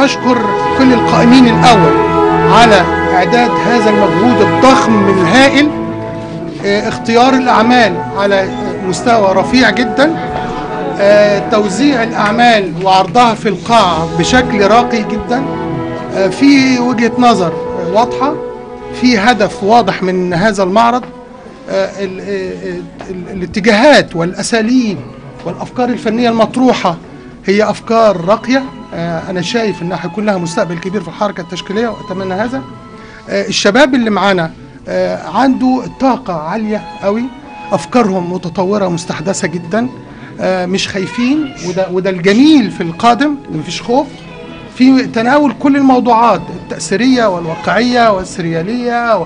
بشكر كل القائمين الأول على إعداد هذا المجهود الضخم الهائل آه، اختيار الأعمال على مستوى رفيع جدا آه، توزيع الأعمال وعرضها في القاعة بشكل راقي جدا آه، في وجهة نظر آه، واضحة في هدف واضح من هذا المعرض آه، ال- آه، ال- الاتجاهات والأساليب والأفكار الفنية المطروحة هي أفكار راقية آه، أنا شايف إنها هيكون لها مستقبل كبير في الحركة التشكيلية وأتمنى هذا آه، الشباب اللي معانا آه، عنده طاقة عالية قوي أفكارهم متطورة مستحدثة جدا آه، مش خايفين وده وده الجميل في القادم مفيش خوف في تناول كل الموضوعات التأثيرية والواقعية والسريالية و-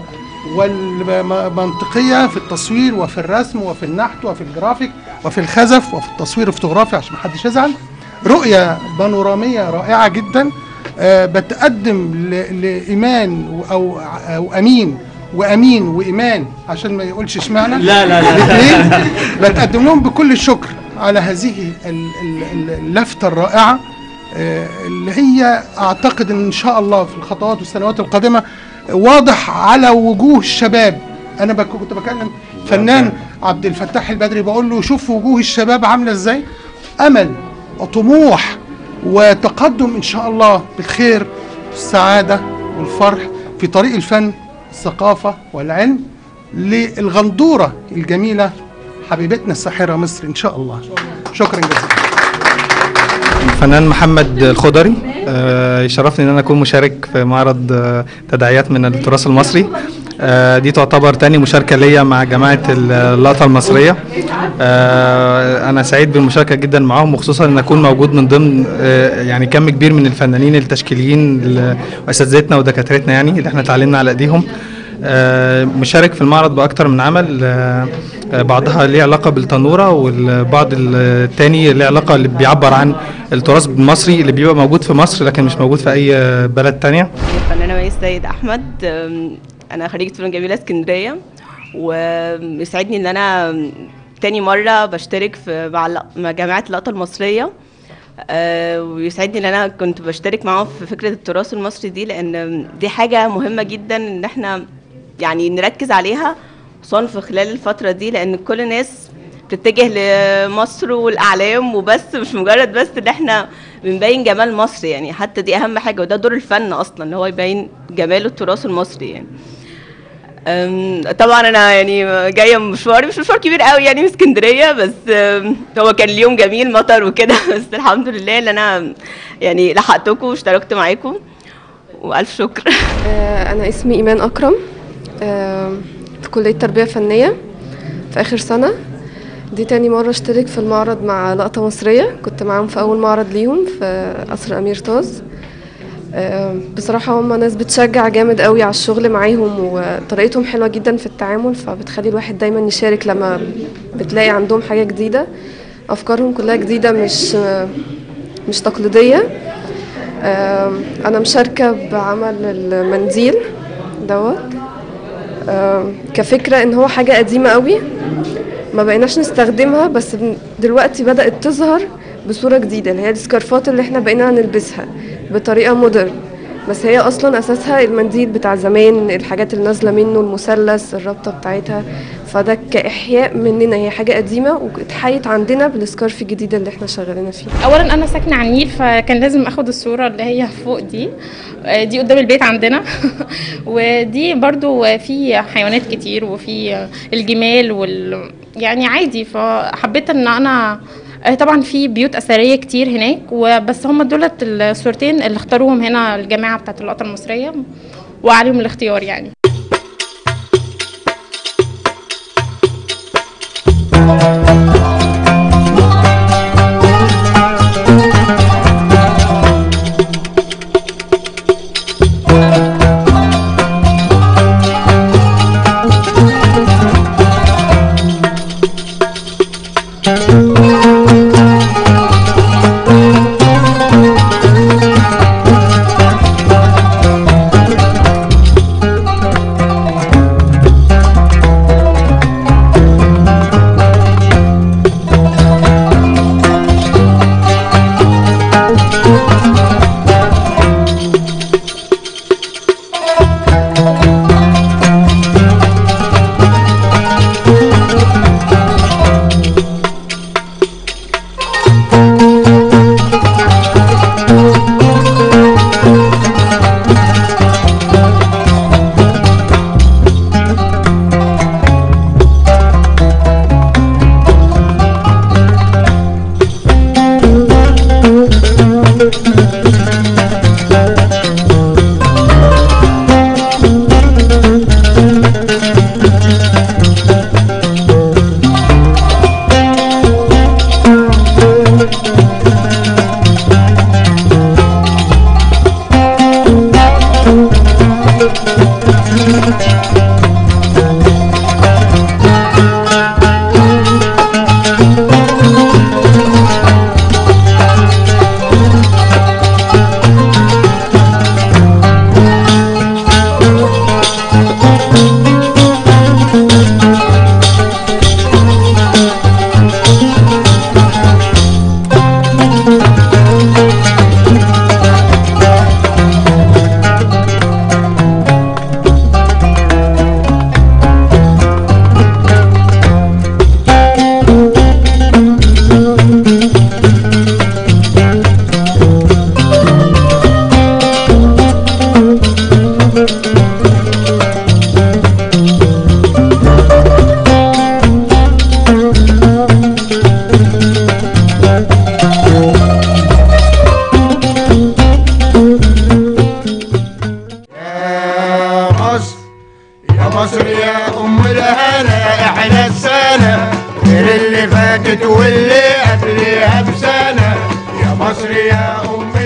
والمنطقية في التصوير وفي الرسم وفي النحت وفي الجرافيك وفي الخزف وفي التصوير الفوتوغرافي عشان محدش يزعل رؤية بانورامية رائعة جدا آه، بتقدم ل- لإيمان و- أو أو أمين وأمين وإيمان عشان ما يقولش اشمعنى لا، لا، لا. الاثنين بتقدم لهم بكل الشكر على هذه ال- ال- ال- اللفتة الرائعة آه، اللي هي اعتقد ان شاء الله في الخطوات والسنوات القادمه واضح على وجوه الشباب انا بك- كنت بكلم فنان عبد الفتاح البدري بقول له شوف وجوه الشباب عامله ازاي امل وطموح وتقدم ان شاء الله بالخير والسعاده والفرح في طريق الفن الثقافه والعلم للغندوره الجميله حبيبتنا الساحره مصر ان شاء الله شكرا جزيلا الفنان محمد الخضري آه، يشرفني ان انا اكون مشارك في معرض آه، تداعيات من التراث المصري آه، دي تعتبر تاني مشاركة ليا مع جماعة اللقطة المصرية آه، أنا سعيد بالمشاركة جدا معاهم وخصوصا أن أكون موجود من ضمن آه، يعني كم كبير من الفنانين التشكيليين ال- وأساتذتنا ودكاترتنا يعني اللي احنا اتعلمنا على أيديهم آه، مشارك في المعرض بأكتر من عمل آه، آه، بعضها ليه علاقة بالتنورة والبعض التاني ليه علاقة اللي بيعبر عن التراث المصري اللي بيبقى موجود في مصر لكن مش موجود في أي بلد تانية الفنانة مي السيد أحمد أم، أنا خريجة فنون جميلة اسكندرية ويسعدني إن أنا تاني مرة بشترك في مع الل- مع جامعة اللقطة المصرية أه، ويسعدني إن أنا كنت بشترك معاهم في فكرة التراث المصري دي لأن دي حاجة مهمة جدا إن إحنا يعني نركز عليها خصوصا في خلال الفترة دي لأن كل الناس بتتجه لمصر والأعلام وبس مش مجرد بس إن إحنا بنبين جمال مصر يعني حتى دي أهم حاجة وده دور الفن أصلا إن هو يبين جمال التراث المصري يعني أم، طبعا انا يعني جايه من مشوار مش مشوار كبير قوي يعني من اسكندريه بس أم، هو كان اليوم جميل مطر وكده بس الحمد لله ان انا يعني لحقتكم واشتركت معاكم والف شكر آه، أنا اسمي إيمان أكرم آه، في كلية تربية فنية في آخر سنة دي تاني مرة اشترك في المعرض مع لقطة مصرية كنت معاهم في أول معرض ليهم في قصر أمير طاز آه، بصراحة هم ناس بتشجع جامد قوي على الشغل معاهم وطريقتهم حلوة جدا في التعامل فبتخلي الواحد دايما يشارك لما بتلاقي عندهم حاجة جديدة أفكارهم كلها جديدة مش آه، مش تقليدية آم، أنا مشاركة بعمل المنديل دوت آم، كفكرة إن هو حاجة قديمة قوي ما بقيناش نستخدمها بس بن- دلوقتي بدأت تظهر بصورة جديدة اللي هي السكارفات اللي احنا بقينا نلبسها بطريقة مودرن بس هي أصلا أساسها المنديل بتاع زمان الحاجات اللي نازلة منه المثلث الرابطة بتاعتها فده كإحياء مننا هي حاجة قديمة واتحيت عندنا بالسكارف الجديدة اللي احنا شغالين فيه اولا انا ساكنه على النيل فكان لازم اخد الصوره اللي هي فوق دي آه، دي قدام البيت عندنا ودي برضو في حيوانات كتير وفي الجمال وال يعني عادي فحبيت ان انا آه، طبعا في بيوت اثريه كتير هناك وبس هم دولت الصورتين اللي اختاروهم هنا الجماعه بتاعت اللقطه المصريه وعليهم الاختيار يعني عليها بسنة يا مصر يا أم